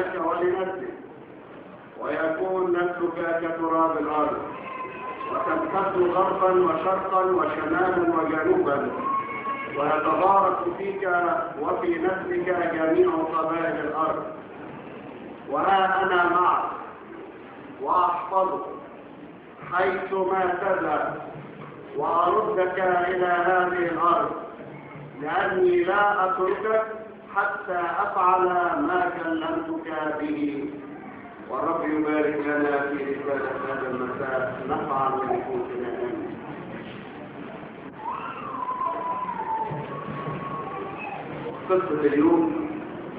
لك ولنفسك ويكون نفسك كتراب الأرض وتمتد غربا وشرقا وشمالا وجنوبا ويتبارك فيك وفي نفسك جميع قبائل الأرض وها أنا معك وأحفظك حيثما تذهب وأردك إلى هذه الأرض لأني لا أتركك حتى أفعل ما كلمتك به والرب يبارك لنا في رسالة هذا المساء نفعل بنفوسنا آمين قصة اليوم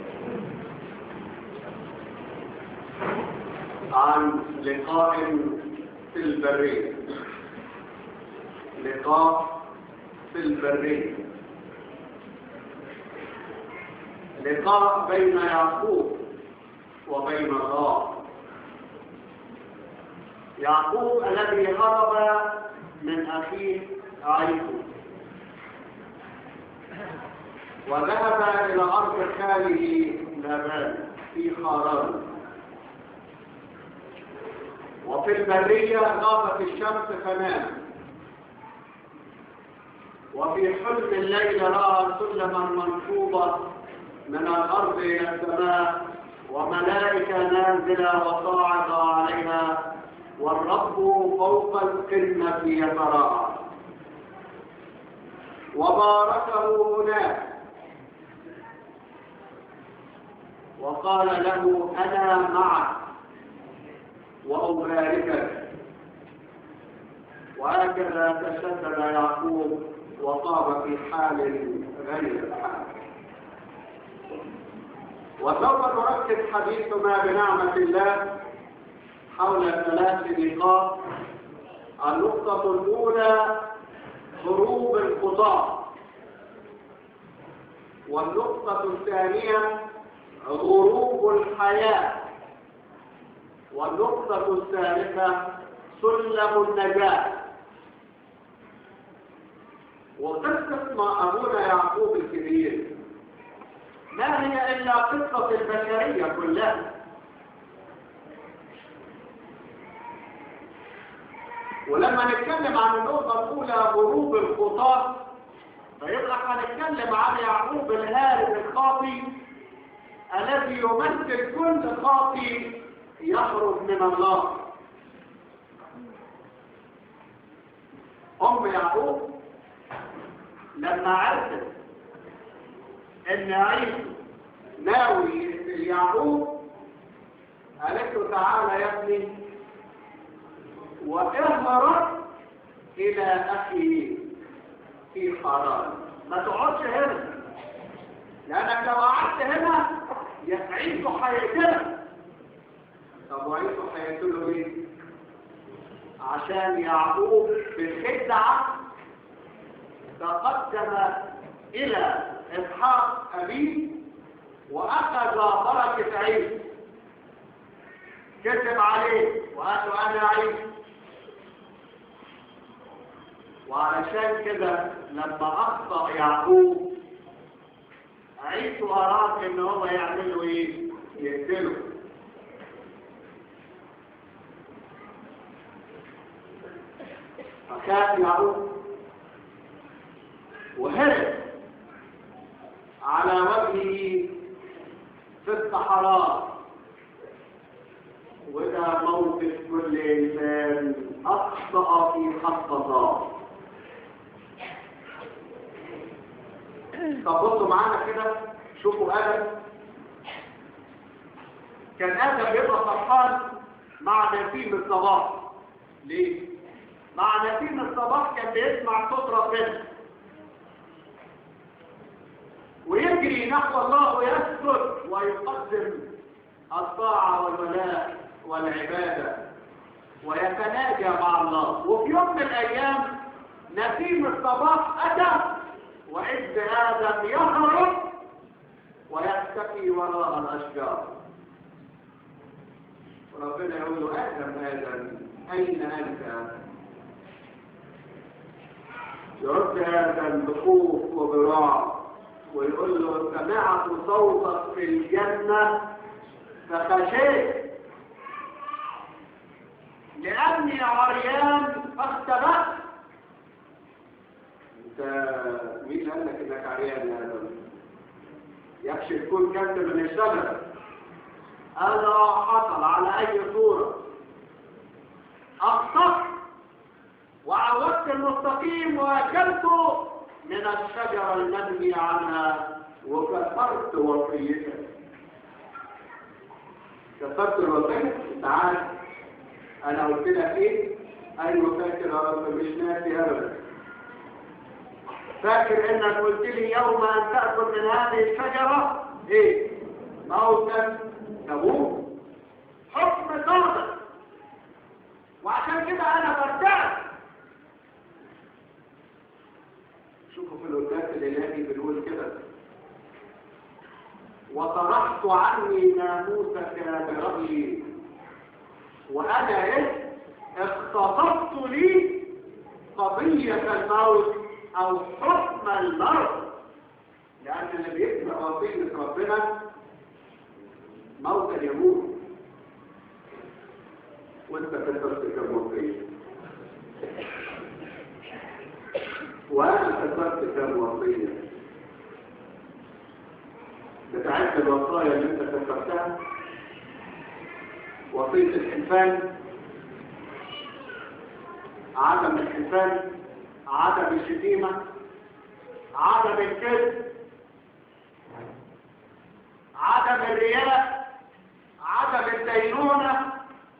عن لقاء في البرية لقاء في البرية لقاء بين يعقوب وبين الله يعقوب الذي هرب من أخيه عيسو وذهب إلى أرض خاله لابان في خاران وفي البرية غابت الشمس فنام وفي حلم الليل رأى سلما منصوبة من الأرض إلى السماء وملائكة نازلة وصاعدة عليها والرب فوق القمة يتراءى وباركه هناك وقال له أنا معك وأباركك وهكذا تشدد يعقوب وقام في حال غير الحال وسوف نركز حديثنا بنعمة الله حول ثلاث نقاط النقطة الأولى هروب القضاء والنقطة الثانية غروب الحياة والنقطة الثالثة سلم النجاة وقصة ما أبونا يعقوب الكبير ما هي إلا قصة البشرية كلها ولما نتكلم عن النقطة الأولى غروب الخطاة فيبقى هنتكلم عن يعقوب الهارب الخاطي الذي يمثل كل خاطي يهرب من الله أم يعقوب لما عرفت ان عيسى ناوي يقتل يعقوب قالت له تعالى يا ابني واهرب الى اخيه في حرام ما تقعدش هنا لانك لو قعدت هنا عيسى هيقتلك طب وعيسى هيقتله ليه عشان يعقوب بالخدعه تقدم الى إسحاق أبيه وأخذ بركة عيسى كذب عليه وقال له أنا عيسى وعلشان كده لما أخطأ يعقوب عيسى أراد إن هو يعمل له إيه؟ يقتله فخاف يعقوب وهرب على وجهه في الصحراء وده موقف كل انسان اخطا في خطته طب بصوا معانا كده شوفوا ادم كان ادم بيبقى فرحان مع نسيم الصباح ليه مع نسيم الصباح كان بيسمع صوت ربنا ويجري نحو الله ويسجد ويقدم الطاعة والولاء والعبادة ويتناجى مع الله وفي يوم من الأيام نسيم الصباح أتى وعز آدم يهرب ويختفي وراء الأشجار وربنا يقول له آدم آدم أين أنت؟ يرد آدم بخوف وبراع ويقول له سمعت صوتك في الجنة فخشيت لأني عريان فاختبأت انت مين قال لك انك عريان يا ادم يكشف تكون كنت من الشجر انا حصل على اي صورة اخطأت وعودت المستقيم واكلت من الشجرة المنهي عنها وكسرت وصيتك كسرت الوصية انت عارف انا قلت لك ايه ايوه فاكر يا رب مش ناسي ابدا فاكر انك قلت لي يوم ان تاكل من هذه الشجره ايه موتا تموت حكم صادق وعشان كده انا برتاح شوفوا في القداس الالهي بنقول كده وطرحت عني ناموسك برأيي وانا ايه اختطفت لي قضية الموت او حكم الموت لان اللي بيتبع وصية ربنا موتا يموت وانت كسرت كم وصية وانا كسرت كم وصية بتاعت الوصايا اللي انت كسرتها وصية الحلفان عدم الحلفان عدم الشتيمة عدم الكذب عدم الرياء عدم الدينونة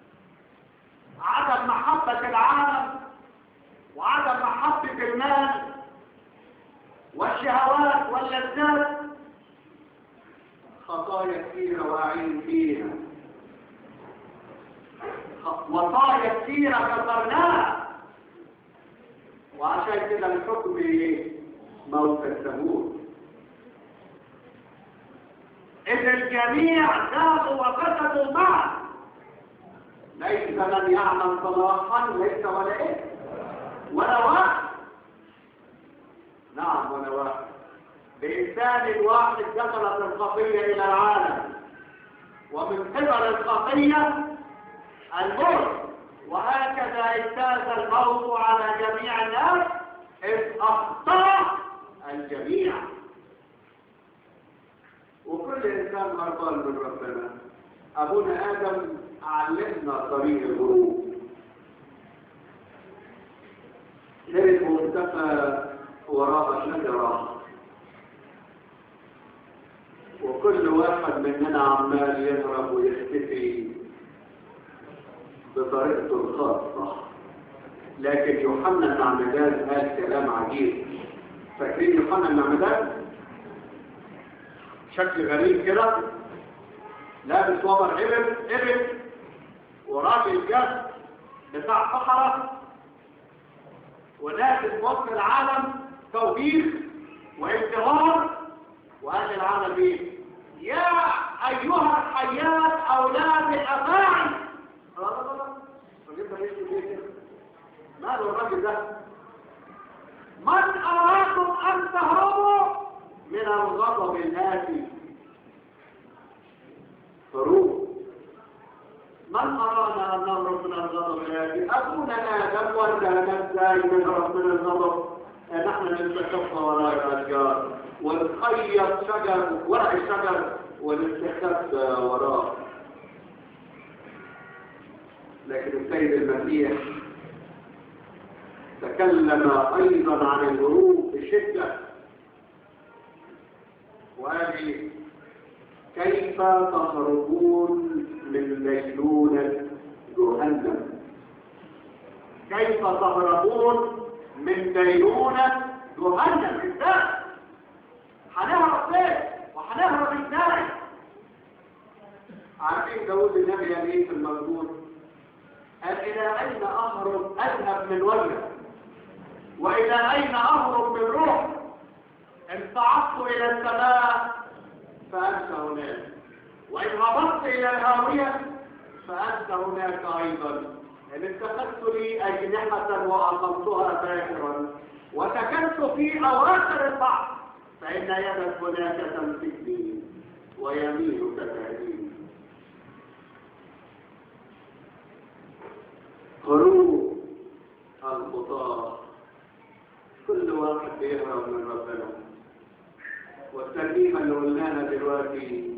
عدم محبة العالم وعدم محبة المال والشهوات واللذات خطايا كثيرة وأعين فيها وصايا كثيرة كسرناها وعشان كده الحكم ايه موت الثمود إذ الجميع زادوا وفسدوا معا ليس من يعمل صلاحا ليس ولا ايه ولا واحد نعم ولا واحد بإنسان واحد دخلت الخطية إلى العالم ومن قبل الخطية الموت وهكذا اجتاز الموت على جميع الناس إذ أخطأ الجميع وكل إنسان هربان من ربنا أبونا آدم علمنا طريق الغروب لقيت ملتقى وراء شجرة وكل واحد مننا عمال يهرب ويختفي بطريقته الخاصة لكن يوحنا المعمدان قال كلام عجيب فاكرين يوحنا المعمدان شكل غريب كده لابس وبر ابن ابن وراجل جد بتاع صحراء وناس وسط العالم توبيخ وانتظار وقال العالم ايه يا ايها الحيات اولاد الافاعي ماذا الرجل ده من اراكم ان تهربوا من الغضب الآتي فروق من أرانا أن نهرب من الغضب الآتي أبونا آدم ولا نبدأ نهرب من الغضب نحن نستخف وراء الأشجار ونخيط شجر ورق الشجر ونستخف وراء لكن السيد المسيح تكلم أيضا عن الهروب بشدة وقال كيف تهربون من ليلونة جهنم كيف تهربون من دينونة جهنم ازاي هنهرب ليه وهنهرب ازاي عارفين داود النبي قال ايه في المزمور قال الى اين اهرب اذهب من وجهك والى اين اهرب من روح ان صعدت الى السماء فانت هناك وان هبطت الى الهاويه فانت هناك ايضا ان اتخذت لي اجنحه واقمتها باكرا وسكنت في اواخر البحر فان يدك هناك تمسكني ويمينك تهديني هروب الخطاة كل واحد بيهرب من ربنا والترجمة اللي قلناها دلوقتي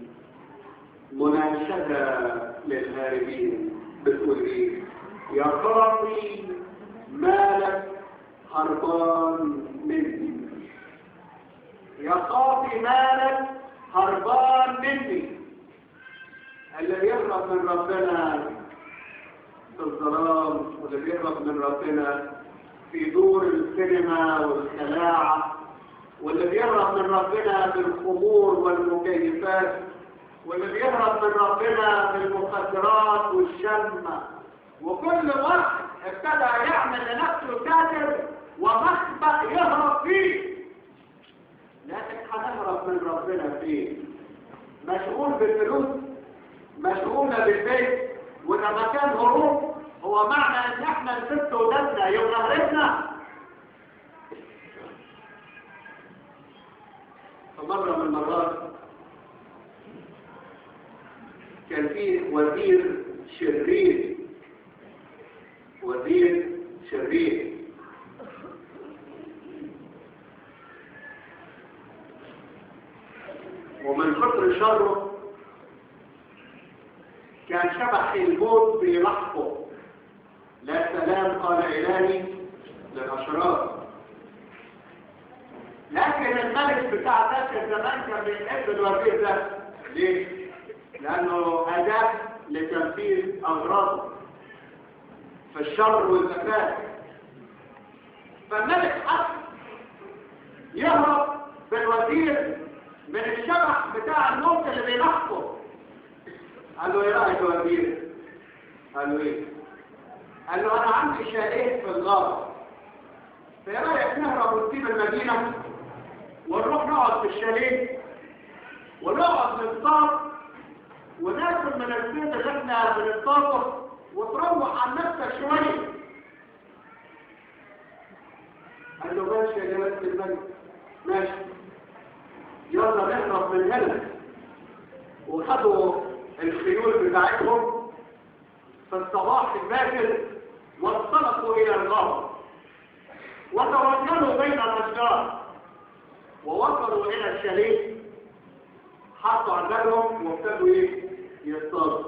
مناشدة للهاربين بتقول ايه يا خاطي مالك هربان مني يا خاطي مالك هربان مني اللي بيهرب من ربنا في الظلام واللي بيهرب من ربنا في دور السينما والخلاعة واللي بيهرب من ربنا بالخمور والمكيفات واللي بيهرب من ربنا بالمخدرات والشمة وكل واحد ابتدى يعمل لنفسه كاتب ومخبأ يهرب فيه لكن هنهرب من ربنا فيه مشغول بالفلوس مشغولة بالبيت وإذا ما كان هروب هو معنى ان احنا نسبت ودنا يبقى هربنا فمرة من المرات كان فيه وزير شرير وزير شرير ومن كتر شره كان شبح الموت بيلحقه لا سلام قال إلهي للأشرار لكن الملك بتاع ذاك الزمان كان بيحب الوزير ده ليه؟ لأنه أداة لتنفيذ أغراضه في الشر والفساد فالملك حب يهرب بالوزير من الشبح بتاع الموت اللي بيلحقه قال له ايه رايك يا وزير؟ قال له ايه؟ قال له انا عندي شاليه في الغابه فايه رايك نهرب ونسيب المدينه ونروح نقعد في الشاليه ونقعد نصطاد وناكل من البيت اللي احنا بنصطاده وتروح عن نفسك شويه قال له ماشي يا جلالة الملك ماشي يلا نهرب من هنا وخدوا الخيول بتاعتهم في الصباح الباكر وانطلقوا الى الغابه وتوكلوا بين الاشجار ووصلوا الى الشاليه حطوا عجلهم وابتدوا ايه يصطادوا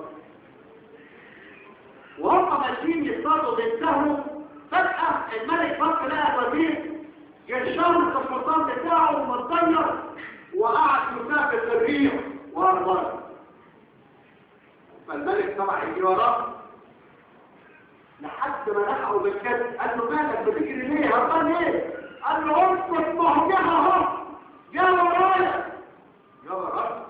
وهم ماشيين يصطادوا بينتهوا فجأة الملك فك لقى الوزير يشرب في الحصان بتاعه ومتطير وقعد يسافر في الريح وهربان فالملك طبعا يجي وراه لحد ما لحقوا بالكتف قال له مالك بتجري ليه هربان ليه قال له اسكت مهجها اهو جا ورايا جا ورايا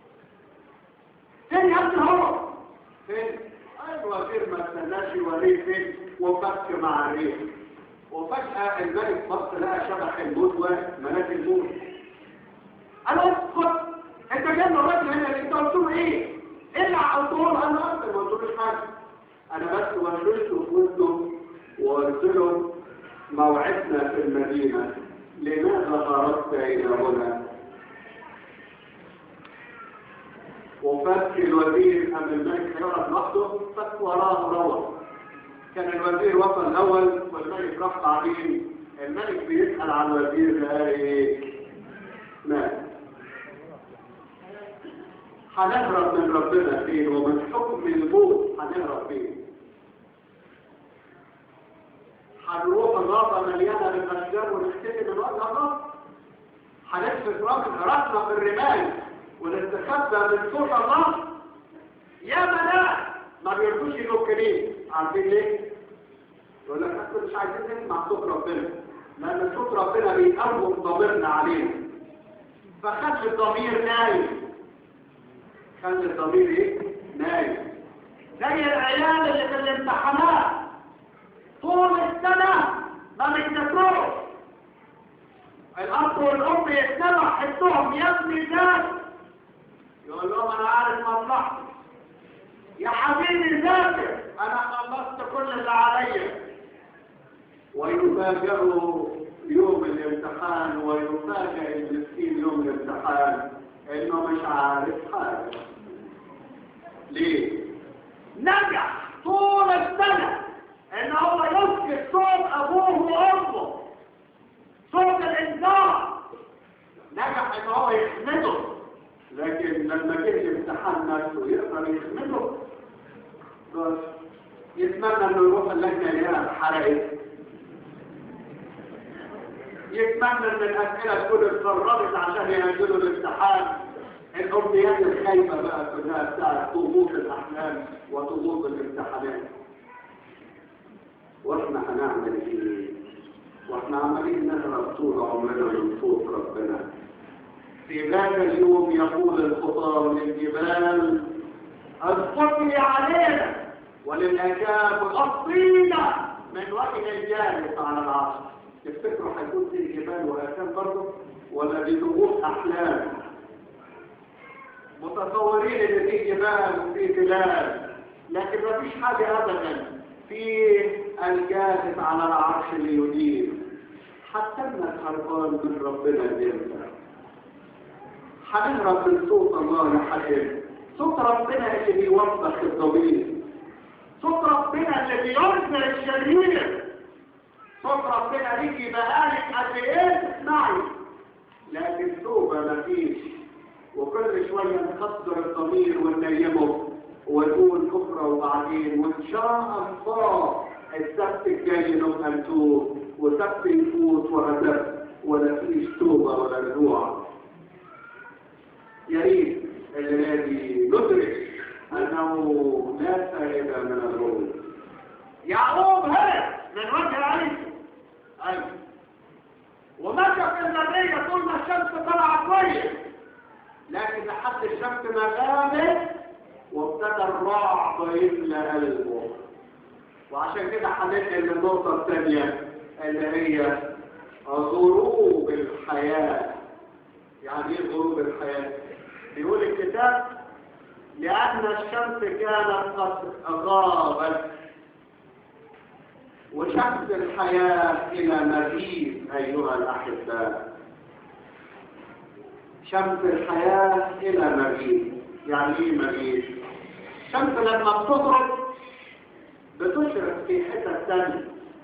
فين يا ابني هو فين الوزير ما استناش يوريه فين وفك مع الريح وفجأة الملك بص لقى شبح الموت وملاك الموت قال له اسكت انت جاي الراجل هنا انت قلت له ايه؟ الع او تقول انا انت ما قلتلوش حاجه انا بس وشوشته في وسطه وقلت له موعدنا في المدينه لماذا خرجت الى هنا وفك الوزير أم الملك هيقعد لوحده فك وراه روح كان الوزير وصل الأول والملك راح بعدين الملك بيسأل عن الوزير ده ايه مات هنهرب من ربنا فين ومن حكم الموت هنهرب فين هنروح الغابة مليانة بالأشجار ونختفي من وقت الله هنكشف راسنا في الرمال ونستخبى من صوت الله يا بنات ما بيرضوش ينكرين عارفين ليه؟ يقول لك احنا مش عايزين نسمع صوت ربنا لان صوت ربنا بيقوم ضميرنا علينا فخلي الضمير نايم خلي الضمير ايه؟ نايم زي العيال اللي في الامتحانات طول السنة ما بيذاكروش الأب والأم يتنبع حسهم يا ابني ذات يقول لهم أنا عارف مصلحتي يا حبيبي ذاكر أنا خلصت كل اللي عليا ويفاجئوا يوم الامتحان ويفاجئ المسكين يوم الامتحان إنه مش عارف حاجة ليه؟ نجح طول السنة بكره يخدمته بس يتمنى انه يروح اللجنه اللي هي اتحرقت يتمنى ان الاسئله تكون اتسربت عشان ينزلوا الامتحان الامنيات الخايبه بقى كلها بتاعت طموح الاحلام وطموح الامتحانات واحنا هنعمل ايه واحنا عمالين نهرب طول عمرنا من صوت ربنا في ذاك اليوم يقول الخطاب للجبال اسقطي علينا وللاجاب غطينا من وجه الجالس على العرش تفتكروا هيكون في جبال وآثام برضه ولا دي طموح احلام متصورين ان في جبال وفي تلال لكن ما فيش حاجه ابدا في الجالس على العرش اللي يدير حتى انك هربان من ربنا الامتى هنهرب من صوت الله يا حبيبي صوت ربنا اللي بيوبخ الضمير صوت ربنا اللي بيرسل الشرير صوت ربنا يجي بقالك قد ايه تسمعي لكن توبه مفيش وكل شويه نكسر الضمير وننيمه ونقول بكره وبعدين وان شاء الله السبت الجاي نبقى نتوب وسبت يفوت وهدف ولا فيش توبه ولا رجوع يا ريت الذي ندرك انه لا فائده من الروح يعقوب هرب من وجه عيسى ايوه ومشى في المدينه طول ما الشمس طلعت كويس لكن لحد الشمس ما غابت وابتدى الرعب يملى قلبه وعشان كده هننقل للنقطه الثانيه اللي هي غروب الحياه يعني ايه غروب الحياه بيقول الكتاب لأن الشمس كانت قد غابت وشمس الحياة إلى مزيد أيها الأحباء شمس الحياة إلى مزيد يعني إيه مزيد؟ الشمس لما بتغرب بتشرق في حتة ثانية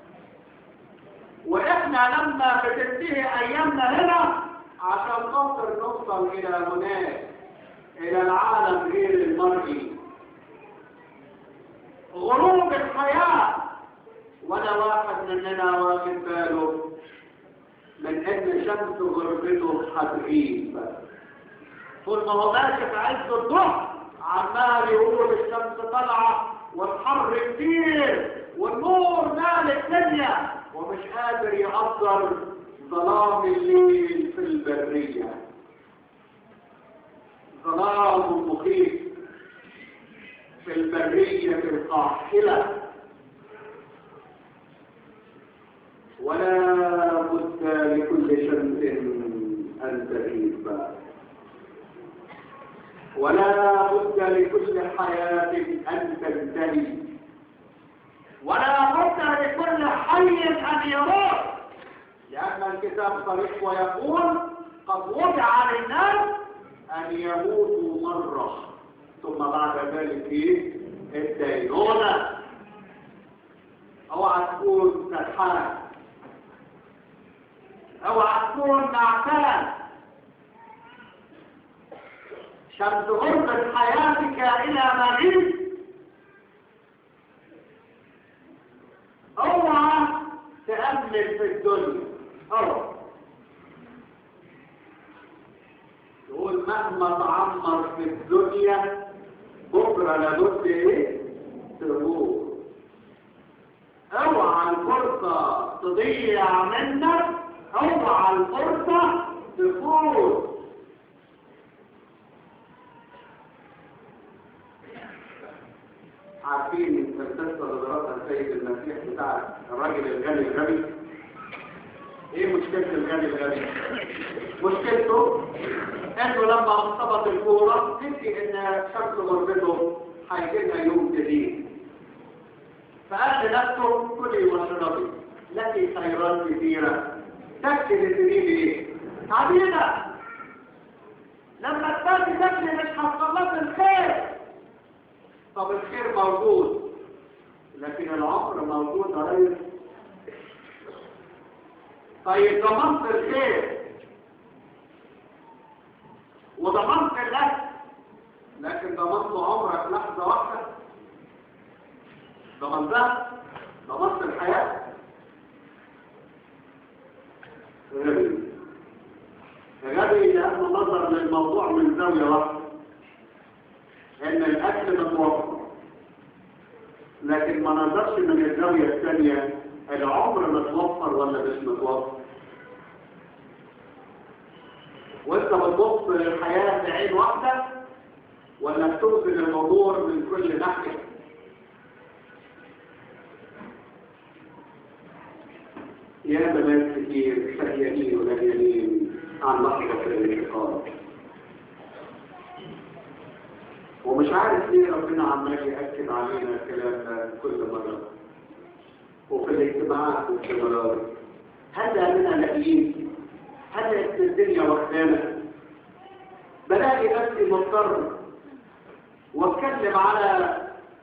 وإحنا لما بتنتهي أيامنا هنا عشان خاطر نوصل إلى هناك إلى العالم غير المرئي غروب الحياة ولا واحد مننا واخد باله من ان شمس غربته هتغيب طول ما هو ماشي في عز الظهر عمال يقول الشمس طالعه والحر كتير والنور مال الدنيا ومش قادر يقدر ظلام الليل في البريه ظلام مخيف في البرية القاحلة ولا بد لكل شمس أن تغيب ولا بد لكل حياة أن تنتهي ولا بد لكل حي أن يموت لأن الكتاب صريح ويقول قد وضع للناس أن يموتوا مرة ثم بعد ذلك إيه؟ الدينونة اوعى تكون سرحان اوعى تكون نعسان شمس غربة حياتك إلى مغيب اوعى تأمل في الدنيا اوعى تقول مهما تعمر في الدنيا بكرة لابد ايه تموت اوعى الفرصة تضيع منك اوعى الفرصة تفوت عارفين فلسفة دراسة السيد المسيح بتاع الراجل الغني الغبي ايه مشكلة الغني الغبي مشكلته انه لما اصطبت الكورة نسي ان شمس غربته هيجي لنا يوم جديد فقال لنفسه كلي واشربي لك خيرات كثيرة تكفي لسنين ايه؟ عبيدة لما تباتي تكفي مش هتخلص الخير طب الخير موجود لكن العمر موجود يا ريس طيب ضمنت الخير وضمنت الاكل لكن ضمنت عمرك ضمنتها ضمنت الحياة غبي غبي لأنه نظر للموضوع من زاوية واحدة إن الأكل متوفر لكن ما نظرش من الزاوية الثانية العمر متوفر ولا مش متوفر وانت بتبص للحياة بعين واحدة ولا بتوزن الامور من كل ناحية يا بنات كتير شهيانين وليانين عن لحظة الانتقال ومش عارف ليه ربنا عمال يأكد علينا الكلام ده كل مرة وفي الاجتماعات باستمرار هل لأننا لاقيين هل لأن الدنيا واخدانا بلاقي نفسي مضطر واتكلم على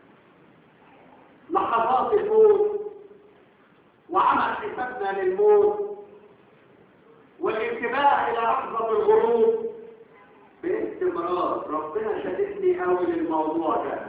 لحظات الموت وعمل حسابنا للموت والانتباه الى لحظة الغروب باستمرار ربنا شددني قوي للموضوع ده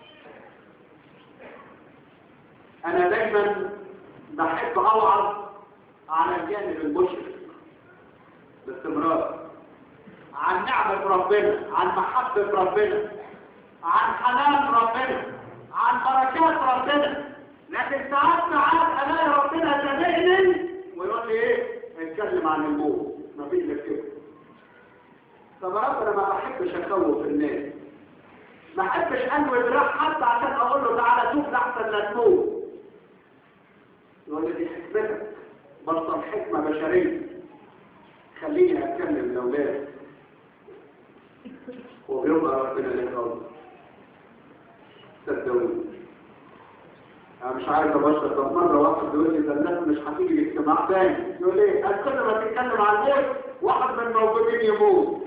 انا دايما بحب اوعظ على الجانب المشرق باستمرار عن نعمة ربنا عن محبة ربنا عن حنان ربنا عن بركات ربنا لكن ساعات ساعات الاقي ربنا شددني ويقول لي ايه اتكلم عن الموت مفيش غير كده طب ربنا ما بحبش اخوف الناس ما بحبش انوي براح حتى عشان اقول له تعالى شوف احسن لا تموت يقول لي دي حكمتك بطل حكمه بشريه خليني اتكلم لاولادي وبيبقى ربنا ليه قول صدقوني انا مش عارف ابشر طب مره واحد يقول لي ده الناس مش هتيجي الاجتماع تاني يقول لي كل ما تتكلم عن الموت واحد من الموجودين يموت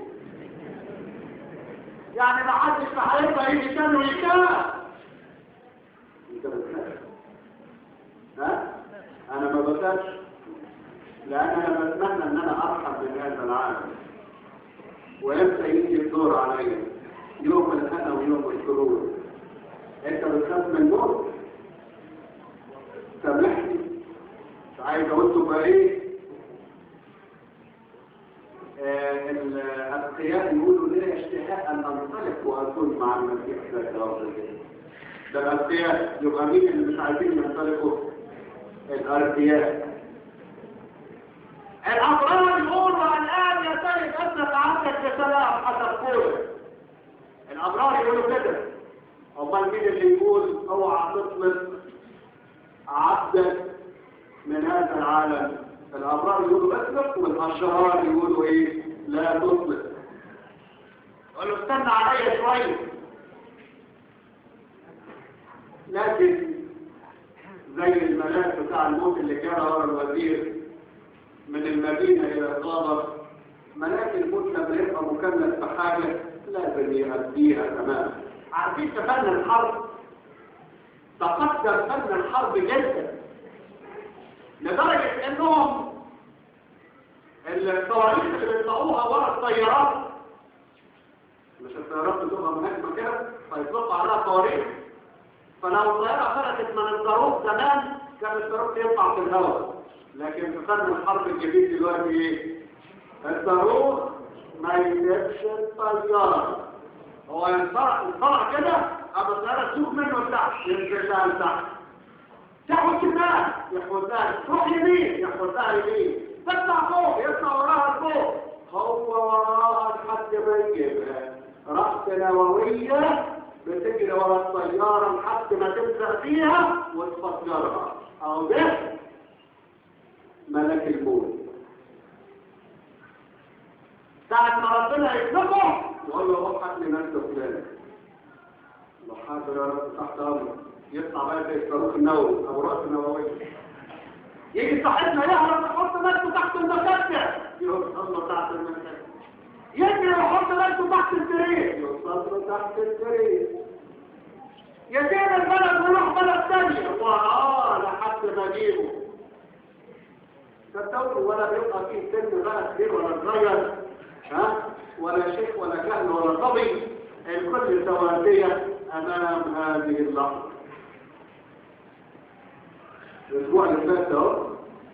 يعني ما حدش في حياته يجي كان ويكاف انت بتخاف ها انا ما بخافش لان انا بتمنى ان انا ارحب بهذا العالم وامتى يجي الدور عليا يوم الهنا ويوم السرور انت بتخاف من الموت سامحني مش عايز اقول تبقى ايه آه الاتقياء يقولوا لي اشتهاء ان انطلق واكون مع المسيح ذات الارض ده الاتقياء يبقى مين اللي مش عايزين ينطلقوا الارضياء الأبرار يقولوا الآن يا سيد أسلك عندك بسلام حسب قولك الأبرار يقولوا كده أمال مين اللي يقول اوعى تطلق عبدك من هذا العالم الأبرار يقولوا اطلق والأشرار يقولوا إيه لا تطلق قالوا استنى عليا شوية لكن زي الملاك بتاع الموت اللي كان ورا الوزير من المدينة إلى القادة ملاك الموت لما يبقى مكلف بحاجة لازم يأديها تماما عارفين فن الحرب تقدم فن الحرب جدا لدرجة انهم الصواريخ اللي بيطلعوها ورا الطيارات مش الطيارات بتبقى مهاجمة كده فيطلقوا عليها صواريخ فلو الطيارة خرجت من الصاروخ زمان كان الصاروخ يطلع في الهواء لكن في فن الحرب الجديد دلوقتي ايه الصاروخ ما يسيبش الطيارة هو ينطلع ينطلع كده اما الطيارة تشوف منه لتحت ينزل لها لتحت تاخد شمال ياخدها تروح يمين ياخدها يمين تطلع فوق يطلع وراها لفوق هو وراها لحد ما يجيبها رأس نووية بتجري ورا الطيارة لحد ما تبدأ فيها وتفجرها أو ده ملك الموت ساعة ما ربنا يطلقه يقول له روح هات لي نفسه فلان الله حاضر يا رب تحت امرك يطلع بقى زي الصاروخ النووي او راس النووي يجي صاحبنا يهرب يحط نفسه تحت المكتب يوصل له تحت المكتب يجري يحط نفسه تحت السرير يوصل له تحت السرير يسير البلد ويروح بلد ثاني وراه لحد ما اجيبه تصور ولا بيبقى فيه سن بقى كبير ولا صغير ها ولا شيخ ولا كهل ولا صبي الكل سواسية امام هذه اللحظة الاسبوع اللي فات ده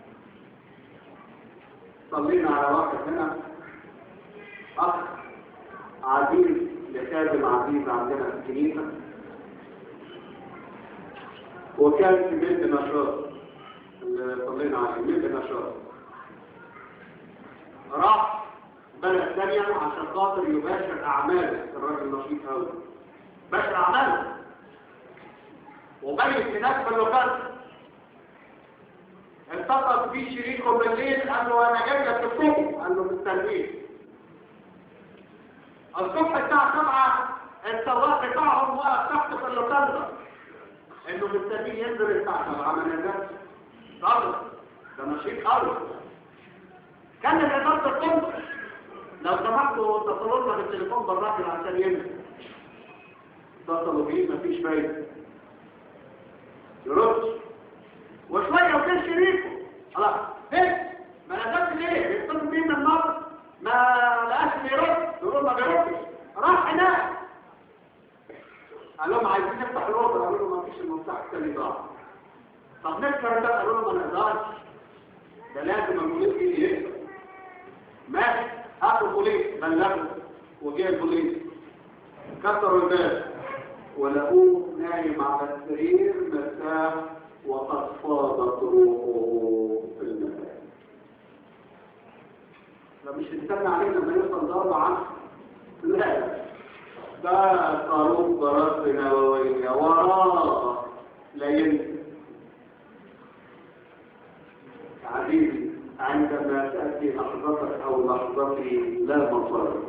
صلينا على واحد هنا اخ عزيز لخادم عزيز عندنا في الكنيسه وكان في بيت نشاط اللي صلينا عليه بيت نشاط راح بلد ثانية عشان خاطر يباشر أعماله الراجل نشيط أوي باشر أعماله وبيت هناك في اللوكال التقط بيه شريكه بالليل قال له أنا جاي لك الصبح قال له مستنيك الصبح الساعة 7 السواق بتاعهم واقف تحت في اللوكال ده انه مستنيه ينزل الساعة 7 ما نزلش صبر ده نشيط قوي كان الإدارة الطب لو سمحتوا اتصلوا لنا بالتليفون بالراجل عشان ينزل اتصلوا بيه مفيش فايدة يرد وشوية وكان شريكه خلاص ايه ما نزلت ليه يتصل بيه من مصر ما لقاش بيرد يقول ما بيردش راح هناك قال لهم عايزين نفتح الاوضه قالوا له ما فيش المفتاح الثاني ضاع طب نكسر ده قالوا له ما نقدرش ده لازم البوليس يجي يكسر ماشي هاتوا البوليس بلغوا وجاء البوليس كسروا الباب ولقوه نايم على السرير مرتاح وقد فاضت روحه في المكان فمش نستنى عليه لما يوصل ضربة عنه لا ده صاروخ ضرب نووية وراه لا ينسى عزيزي عندما تأتي لحظتك أو لحظتي لا مصر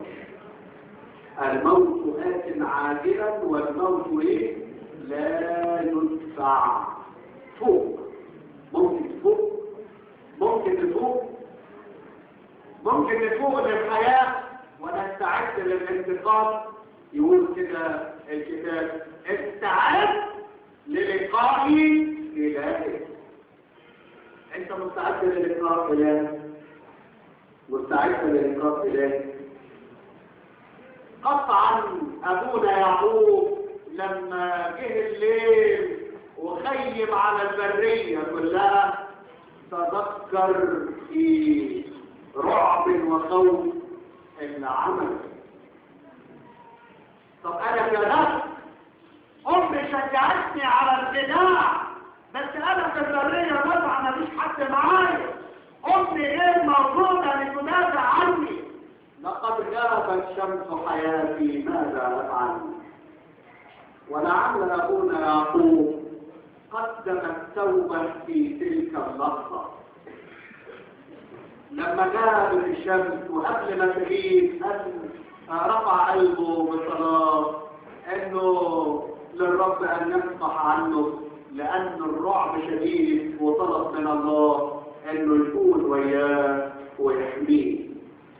الموت آت عاجلا والموت إيه؟ لا يدفع فوق ممكن تفوق ممكن تفوق ممكن نفوق للحياة ونستعد للانتقام يقول كده الكتاب استعد للقائي إلهك انت مستعد للقاء إلهك مستعد للقاء إلهك قطعا أبونا يعقوب لما جه الليل وخيم على البرية كلها تذكر في رعب وخوف العمل طب انا كذبت امي شجعتني على الخداع بس انا في البريه طبعا مفيش حد معايا امي غير موجوده لتدافع عني لقد غابت شمس حياتي ماذا افعل ولعل ابونا يعقوب قدم التوبه في تلك اللحظه لما جاء الشمس وقبل ما تغيب رفع قلبه بصلاة انه للرب ان يصفح عنه لان الرعب شديد وطلب من الله انه يكون وياه ويحميه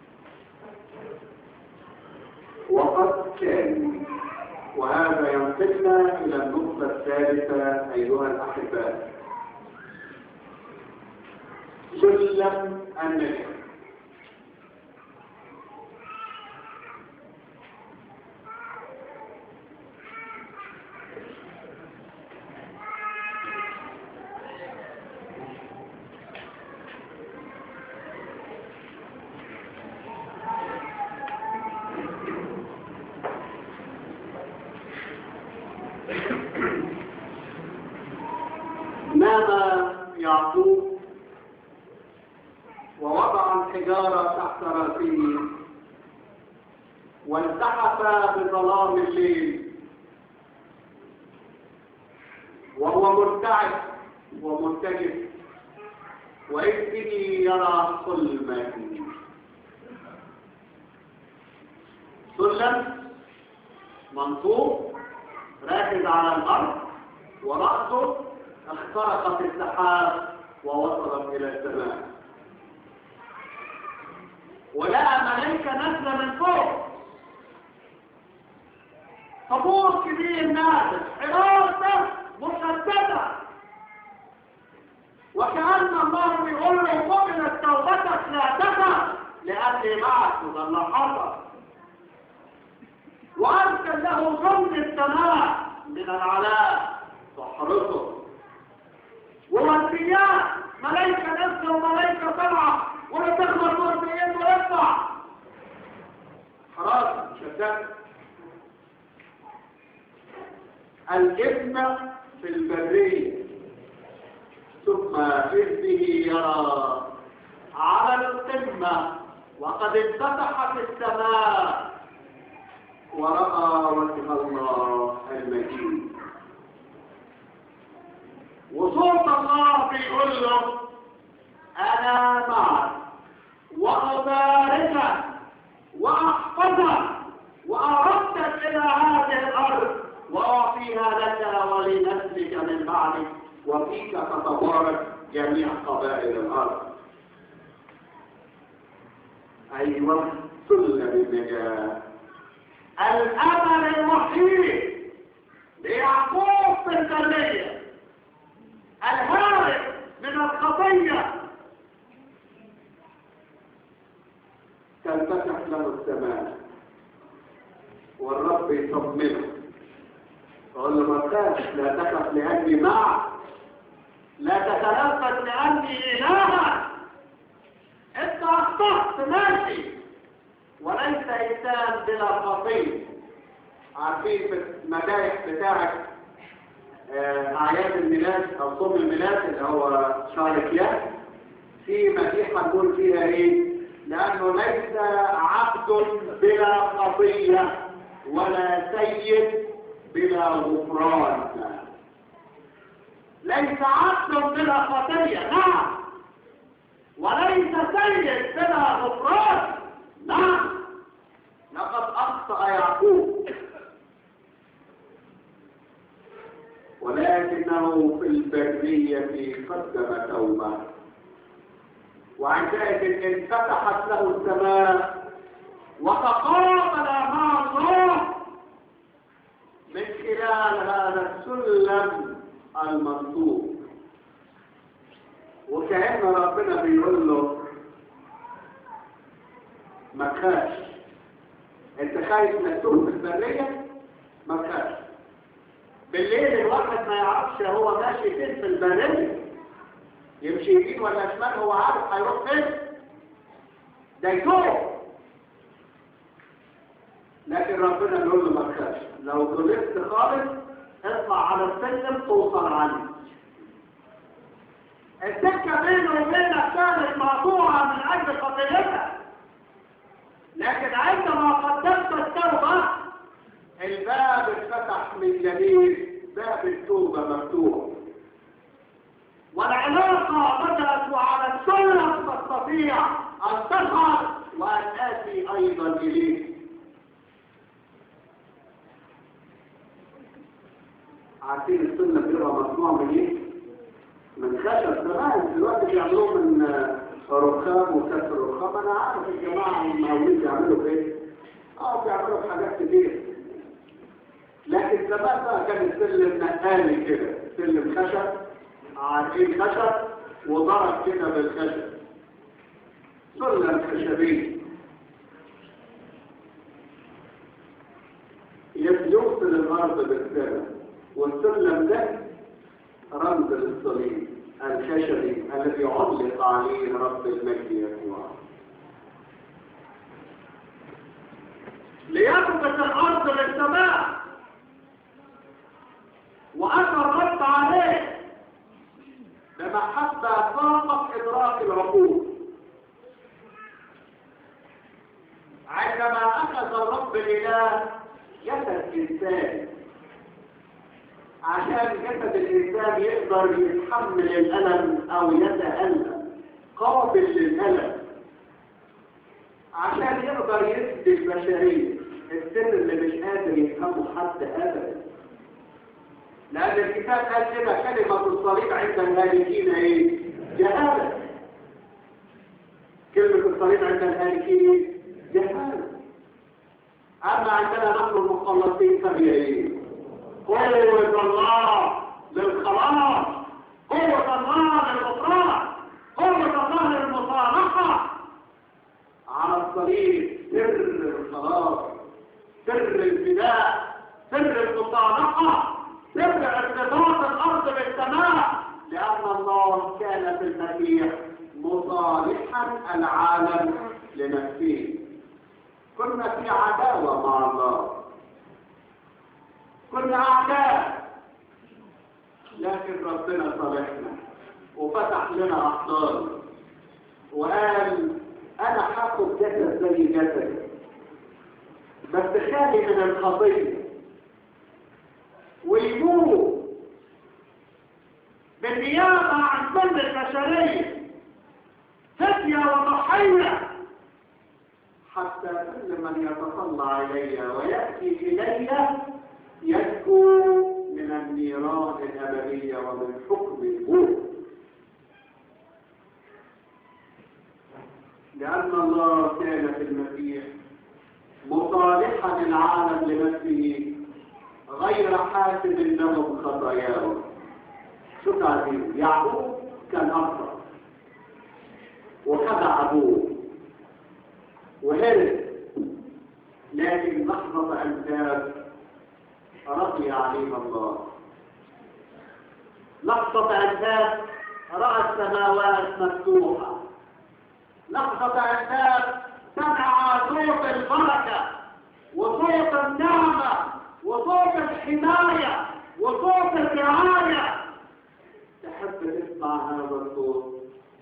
وقد كان وهذا ينقلنا الى النقطة الثالثة ايها الاحباء سلم النجم نام يعقوب ووضع الحجارة تحت رأسه والتحف بظلام الليل وهو مرتعد ومرتجف وإذ به يرى صلما سلم منصوب راكز على الأرض ورأسه اخترقت السحاب ووصلت إلى السماء ولقى ملائكة نازلة من فوق طابور كبير نازل حراسة مشددة وكأن الله بيقول له قبلت توبتك لا تخف لأني معك وده اللي حصل وأرسل له جند السماء من العلاء تحرسه ووديه ملايكة نفسه وملايكة طلعة ولا تخبط نور بإيد ويطلع خلاص شدت الابن في البرية ثم إذ به يرى على القمة وقد انفتحت السماء ورأى وجه الله المجيد وصوت الله بيقول له أنا معك وأباركك وأحفظك وأردك إلى هذه الأرض وأعطيها لك ولنسلك من بعدك وفيك تتبارك جميع قبائل الأرض أيوة سلم النجاة الأمل الوحيد ليعقوب في البرية الهارب من الخطية تنفتح له السماء والرب يطمنه يقول له ما تخافش لا تخف لأني معك لا تتنفس لأني إلهك انت اخطأت ماشي وليس انسان بلا خطيه عارفين في المدايح بتاعت آه، اعياد الميلاد او صوم الميلاد اللي هو شهر كياس في مديحه نقول فيها ايه لانه ليس عبد بلا خطيه ولا سيد بلا غفران ليس عبد بلا خطيه نعم وليس سيد بلا غفران نعم لقد اخطا يعقوب ولكنه في البرية قدم توبة وعندئذ انفتحت له السماء وتقابل مع الله من خلال هذا السلم المنصوب وكأن ربنا بيقول له ما تخافش انت خايف انك تقوم في البرية ما تخافش بالليل الواحد ما يعرفش هو ماشي فين في البرية يمشي يمين ولا شمال هو عارف هيروح فين ده يتوه لكن ربنا بيقول له ما تخافش لو غلطت خالص اطلع على السلم توصل عليه السكة بينه وبينك كانت مقطوعة من أجل خطيئتك لكن عندما قدمت التوبة الباب اتفتح من جديد باب التوبة مفتوح والعلاقة بدأت وعلى السلم تستطيع أن تصعد وأن آتي أيضا إليك عارفين السنة بيبقى مصنوع من ايه؟ من خشب زمان دلوقتي بيعملوه من رخام وكسر رخام انا عارف الجماعة المقاولين بيعملوا ايه؟ اه بيعملوا حاجات كتير لكن زمان بقى كان السلم نقالي كده سلم خشب عارفين خشب وضرب كده بالخشب سلم خشبي يوصل الارض بالسلم والسلم ده رمز للصليب الخشبي الذي علق عليه رب المجد يسوع ليثبت الارض للسماء واتى الرد عليه بمحبه فاقت ادراك العقول عندما اخذ الرب الاله جسد انسان عشان جسد الإنسان يقدر يتحمل الألم أو يتألم قابل للألم عشان يقدر يسد البشرية السر اللي مش قادر يفهمه حتى أبدا لأن الكتاب قال كده كلمة الصليب عند الهالكين إيه؟ جهالة كلمة الصليب عند الهالكين إيه؟ جهالة أما عندنا نحن المخلصين فهي إيه؟ قوة الله للخلاص قوة الله للغفران قوة الله للمصالحة على الصليب سر الخلاص سر الفداء سر المصالحة سر ارتباط الأرض بالسماء لأن الله كان في المسيح العالم لنفسه كنا في عداوة مع الله كنا أعداء لكن ربنا صالحنا وفتح لنا أحضان وقال أنا هاخد جسد زي جسد بس خالي من الخطية ويموت بالنيابة عن كل البشرية فدية وضحية حتى كل من يتطلع إلي ويأتي إلي ينجو من النيران الأبدية ومن حكم الموت لأن الله كان في المسيح مصالحا العالم لنفسه غير حاسب لهم خطاياهم شو تعرفين يعقوب كان أفضل وخدع أبوه وهرب لكن لحظة أنساب رضي عليها الله لحظة أنساب رأى السماوات مفتوحة لحظة أنساب سمع صوت البركة وصوت النعمة وصوت الحماية وصوت الرعاية تحب تسمع هذا الصوت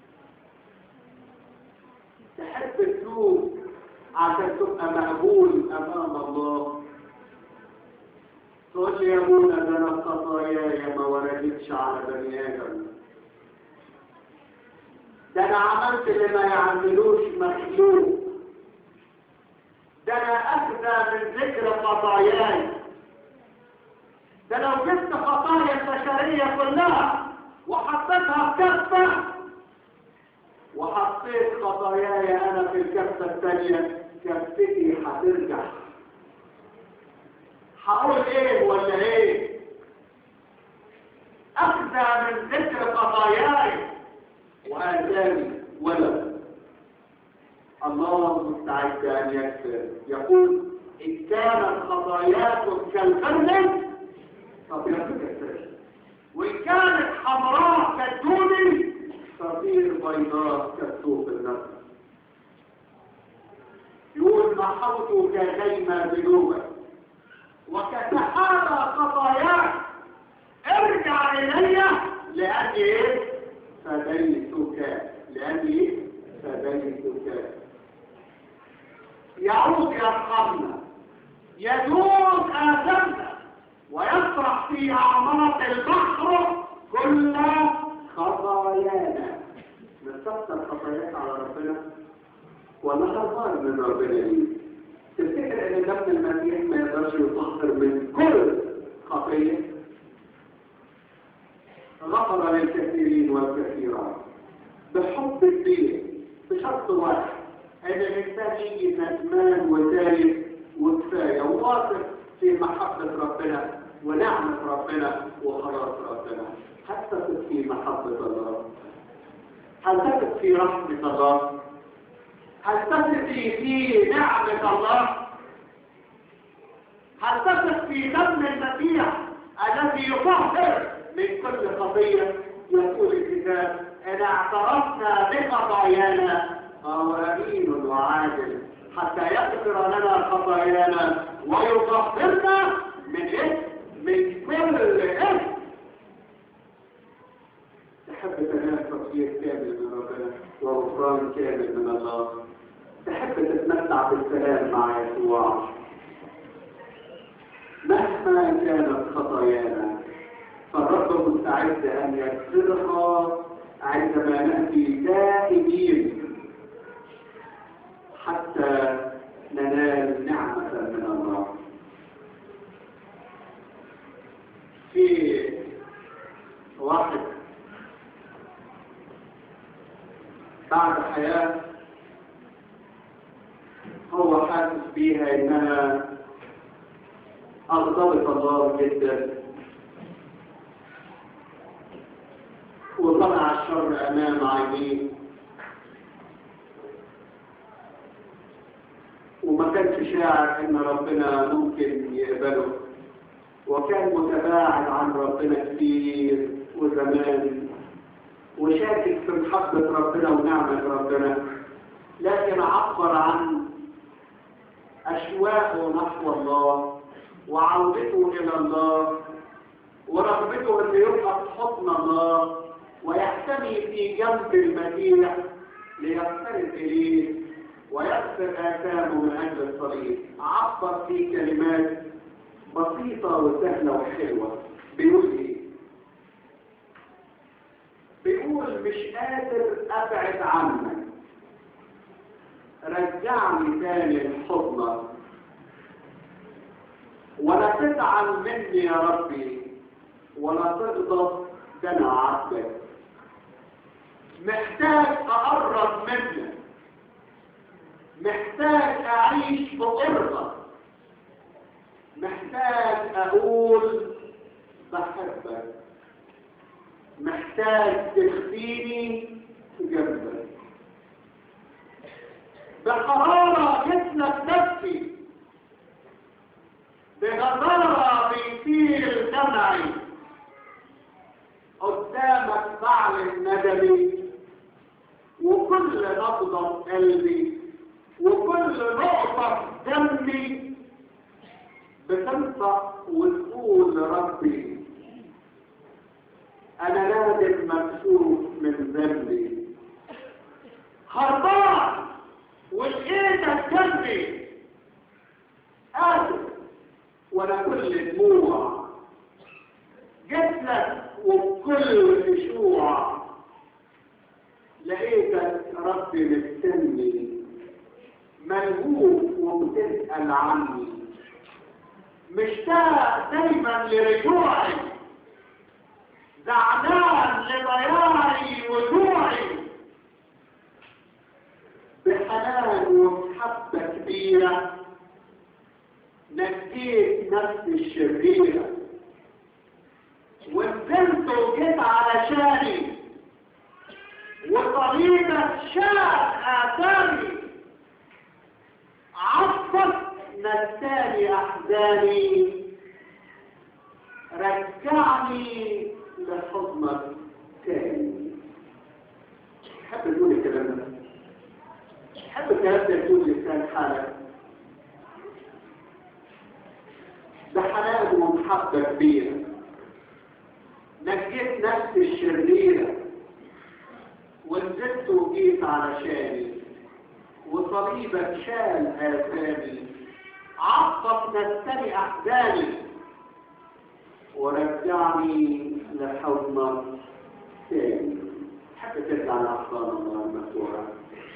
تحب تشوف عشان تبقى مقبول امام الله تقول لي يا ابونا ده انا خطاياي ما وردتش على بني ادم ده انا عملت اللي ما يعملوش مخلوق ده انا اخذ من ذكر خطاياي ده لو جبت خطايا البشريه كلها وحطيتها في كفه وحطيت خطاياي انا في الكفه الثانيه كفتي هترجع هقول ايه ولا ايه اخذ من ذكر خطاياي واتاني ولد الله مستعد ان يكفر يقول ان كانت خطاياكم كالغنم فبيض كالثلج وان كانت حمراء كالدود تصير بيضاء كالصوف النصر يقول محوت كغيمة ذنوبك وكسحابة خطاياك ارجع إلي لأني إيه؟ فديتك لأني فديتك يعود يرحمنا يدوم آدمنا ويطرح في أعماق البحر كل خطايانا نستخدم خطاياك على ربنا ولا هربان من ربنا ليه تفتكر ان دم المسيح ما يقدرش يطهر من كل خطيه غفر للكثيرين والكثيرات بحب كبير بشرط واحد ان الانسان يجي ندمان وتايب وكفايه وواثق في محبه ربنا ونعمه ربنا وخلاص ربنا هل تثق في محبه الله هل تثق في رحمه الله هل تثق في نعمة الله هل تثق في دم المسيح الذي يطهر من كل خطية يقول الكتاب إن اعترفنا بخطايانا فهو أمين وعادل حتى يغفر لنا خطايانا ويطهرنا من إيه؟ من كل إثم تحب تنال تطهير كامل من ربنا وغفران كامل من الله تحب تتمتع بالسلام مع يسوع مهما كانت خطايانا فالرب مستعد ان يغفرها عندما ناتي تائبين حتى ننال نعمه من الله في واحد بعد حياه هو حاسس بيها انها اغضبت الله جدا وطلع الشر امام عينيه وما كانش شاعر ان ربنا ممكن يقبله وكان متباعد عن ربنا كتير وزمان وشاكك في محبة ربنا ونعمة ربنا لكن عبر عن أشواقه نحو الله وعودته إلى الله ورغبته أن يبقى في حضن الله ويحتمي في جنب المدينة ليقترب إليه ويغفر آثامه من أجل الصليب عبر في كلمات بسيطة وسهلة وحلوة بيقول إيه؟ بيقول مش قادر أبعد عنك رجعني تاني لحضنك ولا تزعل مني يا ربي ولا تغضب ده انا عبدك محتاج اقرب منك محتاج اعيش بقربك محتاج اقول بحبك محتاج تخفيني جنبك بحرارة جسمك نفسي بغزارة بيطير دمعي قدامك بعلن ندمي وكل نبضة في قلبي وكل نقطة في دمي بتنطق وتقول لربي أنا نادم مكسوف من ذنبي هربان ولقيتك جنبي آسف ولا كل دموع جيت لك وبكل خشوع لقيتك ربي مستني ملهوف وبتسأل عني مشتاق دايما لرجوعي زعلان لضياعي وجوعي بحنان ومحبة كبيرة نجيت نفسي الشريرة ونزلت وجيت علشاني وطريقك شاء آثاري عطت نساني أحزاني رجعني لحضنك تاني حب تقول الكلام ده حب الكلام ده يكون لسان حالك ده حنان ومحبة كبيرة نجيت نفسي الشريرة ونزلت وجيت علشاني وصليبك شال آثامي عطف نفسني أحزاني ورجعني لحضنك تاني حتى ترجع لأحضان الله المفتوحة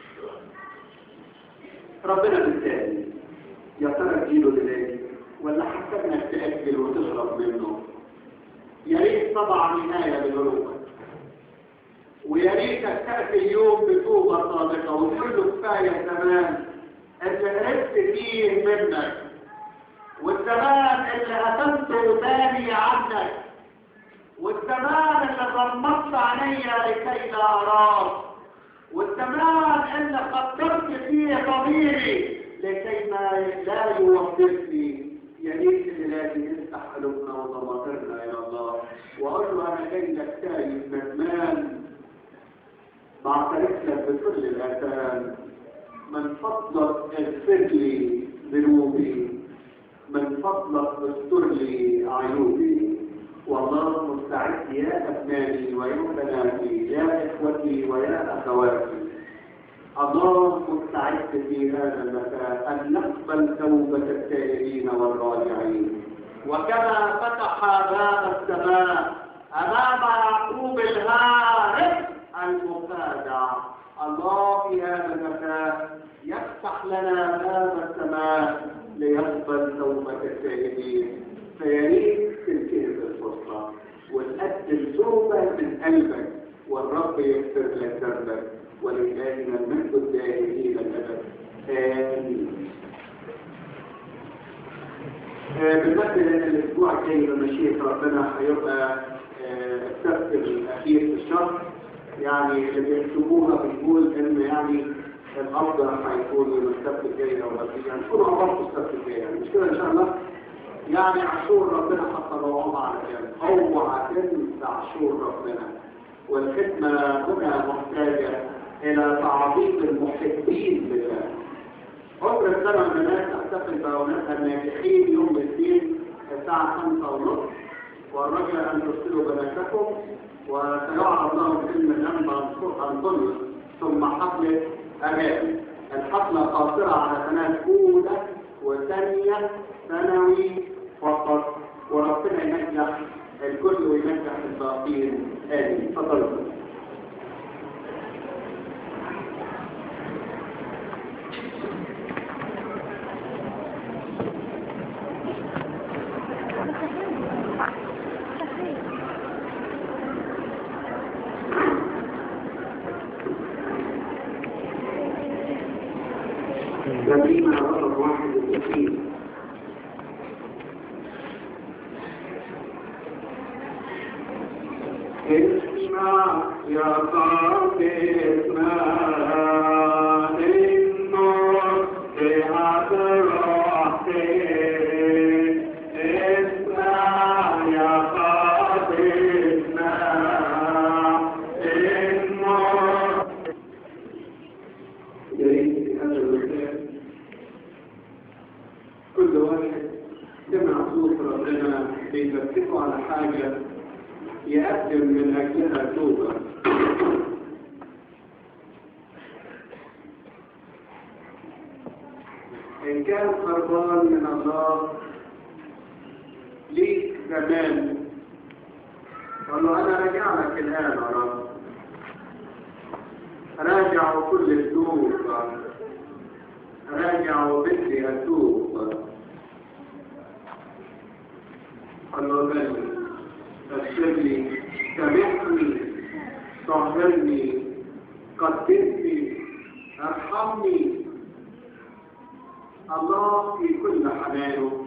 ربنا بالتالي يا ترى تجيله دلوقتي ولا حتى انك تأكل وتشرب منه يا ريت طبعا نهاية لغروبك ويا ريتك تأتي اليوم بتوبة صادقة وتقول له كفاية زمان اللي هربت فيه منك والزمان اللي قتلته بالي عنك والزمان اللي غمضت عينيا لكي لا أراك والزمان اللي خطرت فيه ضميري لكي ما لا يوقفني يا ريت الليلة يفتح قلوبنا وضمائرنا يا الله واقول له انا جاي لك تايب ندمان بعترف لك بكل الاثام من فضلك اغفر لي ذنوبي من فضلك استر لي عيوبي والله مستعد يا ابنائي ويا بناتي يا اخوتي ويا اخواتي الله مستعد في هذا المكان أن نقبل توبة التائبين والراجعين وكما فتح باب السماء أمام يعقوب الهارب المخادع الله في هذا المكان يفتح لنا باب السماء ليقبل توبة التائبين فيريد تلك الفرصة وتقدم توبة من قلبك والرب يغفر لك ذنبك ولإلهنا المجد الدائم إلى الأبد آمين بالنسبة لأن الأسبوع الجاي بمشيئة ربنا هيبقى السبت الأخير في الشهر يعني اللي بيكتبوها بيقول إن يعني الأفضل هيكون يوم السبت الجاي أو غدا هنكون مع بعض السبت الجاي يعني مش كده إن شاء الله يعني عاشور ربنا حتى لو على جنب اوعى تنسى عاشور ربنا والخدمة هنا محتاجة إلى تعظيم المحبين بالله عمر السنة من الناس تحتفل بأولادها الناجحين يوم الاثنين الساعة 5 ونصف والرجل أن ترسلوا بناتكم وسيعرض لهم فيلم الأنبا أنطونيوس ثم حفلة أمام الحفلة قاصرة على قناة أولى وثانية ثانوي فقط وربنا ينجح الكل وينجح الباقين آمين تفضلوا تمرين رقم واحد وستين اسمع يا صاحبنا النور بهذا اسمع يا صاحبنا النور يا ريت هذا المكان كل واحد سمع صوت ربنا بيتفقوا على حاجة يقدم من أجلها توبة إن كان خربان من الله ليك زمان قال له أنا راجع لك الآن يا رب راجع كل الذنوب راجع وبدي أتوب قال له بل اغفر لي سامحني طهرني قدسني ارحمني الله في كل حنانه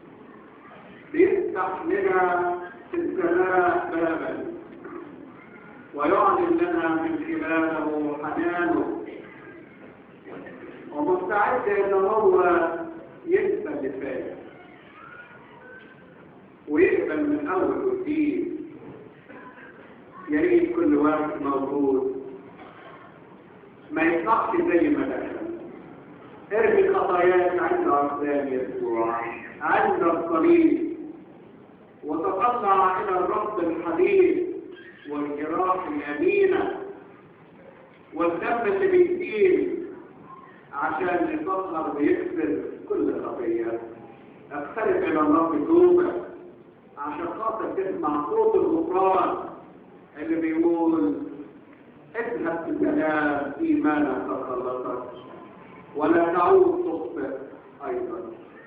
بيفتح لنا في السماء بابا ويعلن لنا من خلاله حنانه ومستعد ان هو ينسى اللي فات ويقبل من اول وجديد يا ريت كل واحد موجود ما يطلعش زي ما دخل ارمي خطاياك عند اقدام يسوع عند الصليب وتطلع الى الرب الحبيب والجراح الامينه والدم اللي بيسيل عشان يطهر ويكسر كل خطيه اقترب الى الله بتوبه عشان خاطر تسمع صوت الغفران اللي بيقول اذهب في الكلام ايمانك تخلصك ولا تعود تخطئ ايضا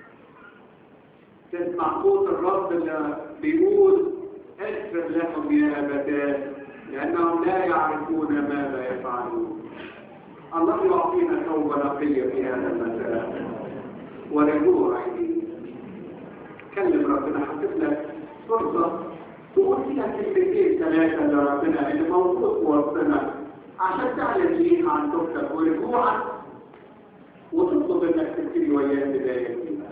تسمع صوت الرب اللي بيقول اغفر لهم يا ابتاه لانهم لا يعرفون ماذا يفعلون الله يعطينا توبه نقيه في هذا المساء ورجوع عينيه كلم ربنا حطيت لك فرصة تقول فيها كلمتين ثلاثة لربنا اللي موجود في وسطنا عشان تعلن ليها عن توبتك ورجوعك وتطلب انك تبتدي وياه بداية جديدة.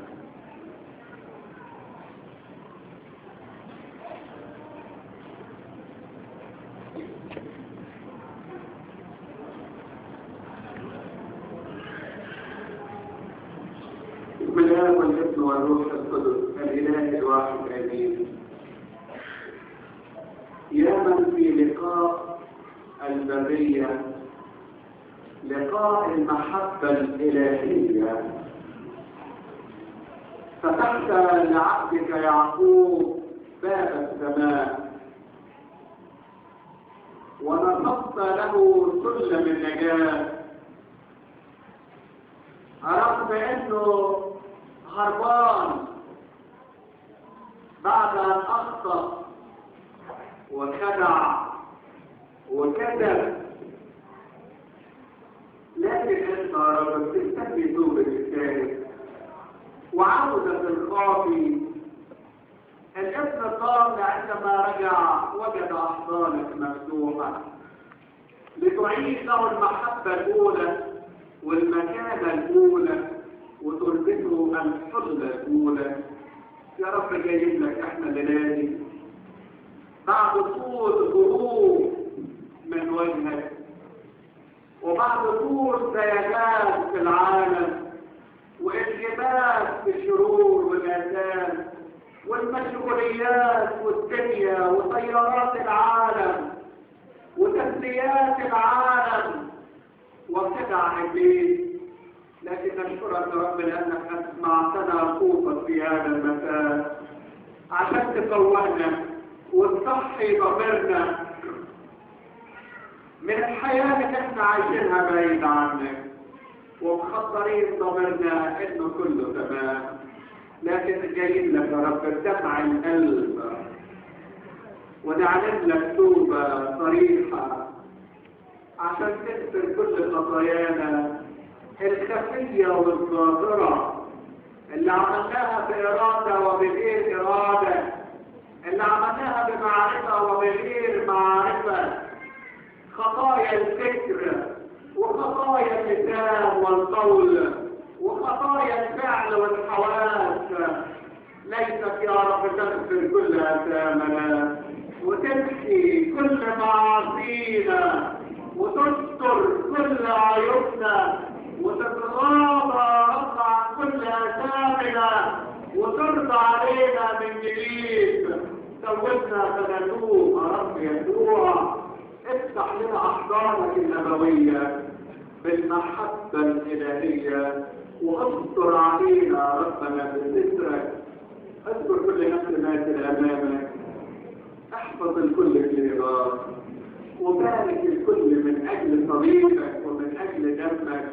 بسم الله والابن والروح القدس الاله الواحد امين يا من في لقاء البريه لقاء المحبه الالهيه فتحت لعبدك يعقوب باب السماء ونصبت له سلم النجاه رغم انه هربان بعد ان اخطا وخدع وكذب لكن انت يا رب تستفي توبه الثالث وعودة الخاطي الابن الضال عندما رجع وجد احضانك مفتوحه لتعيد له المحبه الاولى والمكانة الأولى وتربطه الحلة الأولى يا رب جايب لك احنا لنادي بعد طول غروب من وجهك ومشغوليات والدنيا وطيارات العالم وتسليات العالم وخدع ابليس لكن نشكرك يا رب لانك اسمعتنا صوتك في هذا المساء عشان تقوّنا وتصحي ضميرنا من الحياة اللي احنا عايشينها بعيد عنك ومخطرين ضميرنا انه كله تمام لكن جايين لك يا رب بدمع القلب ونعلن لك توبة صريحة عشان تغفر كل خطايانا الخفية والظاهرة اللي عملناها بإرادة وبغير إرادة اللي عملناها بمعرفة وبغير معرفة خطايا الفكر وخطايا اللسان والقول وخطايا الفعل والحواس ليست يا رب تغفر كل أثامنا وتمحي كل معاصينا وتستر كل عيوبنا وتتغاضى رب عن كل أثامنا وترضى علينا من جديد توبنا فنتوب يا رب يسوع افتح لنا احضانك النبويه بالمحبه الالهيه واستر علينا ربنا بسترك اذكر كل نفس نازل امامك احفظ الكل في رضاك وبارك الكل من اجل صديقك ومن اجل دمك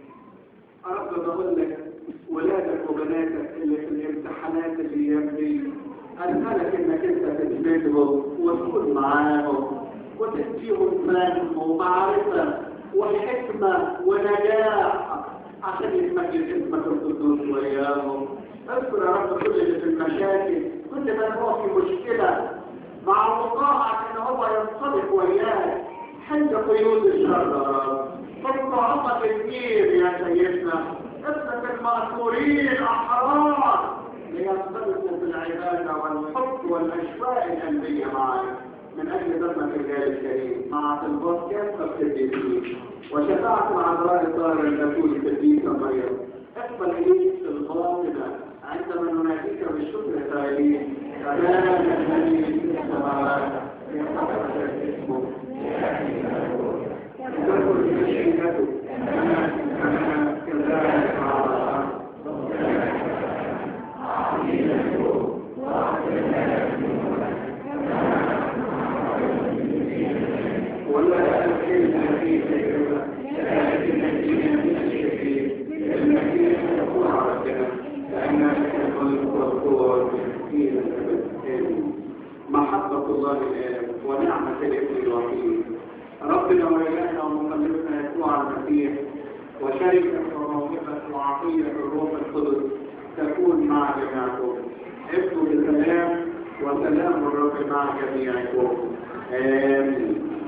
رب بقول لك ولادك وبناتك اللي في الامتحانات الايام دي اسالك انك انت تجبدهم وتكون معاهم وتديهم فهم ومعرفه وحكمه ونجاح عشان يتمجد اسمك القدوس وياهم اذكر يا رب كل اللي في المشاكل كل من هو في مشكله مع الوقاعة ان هو ينطلق وياك حل قيود الشر صدق عمك الكبير يا سيدنا اثبت المأثورين احرار لينطلقوا في العبادة والحب والاشواق القلبية معك من اجل دمك الجلال الكريم مع البوت كافة القديسين وشفاعة العذراء الطاهرة البتول القديسة مريم اقبل اليك الباطنة عندما نناديك بالشكر قائلين سلام الذي في السماوات يتقدس اسمه تدخل مشيئته كما كذلك على الارض ولا تكلنا في ذكرنا لكن نجينا من الشريك المسيح يقول ربنا لأنك الملك والقوة والتسكين محبة الله الآب ونعمة الابن الوحيد ربنا وإلهنا ومخلصنا يسوع المسيح وشركة وموهبة وعطية الروح القدس تكون مع جميعكم ابقوا بسلام وسلام الرب مع جميعكم آمين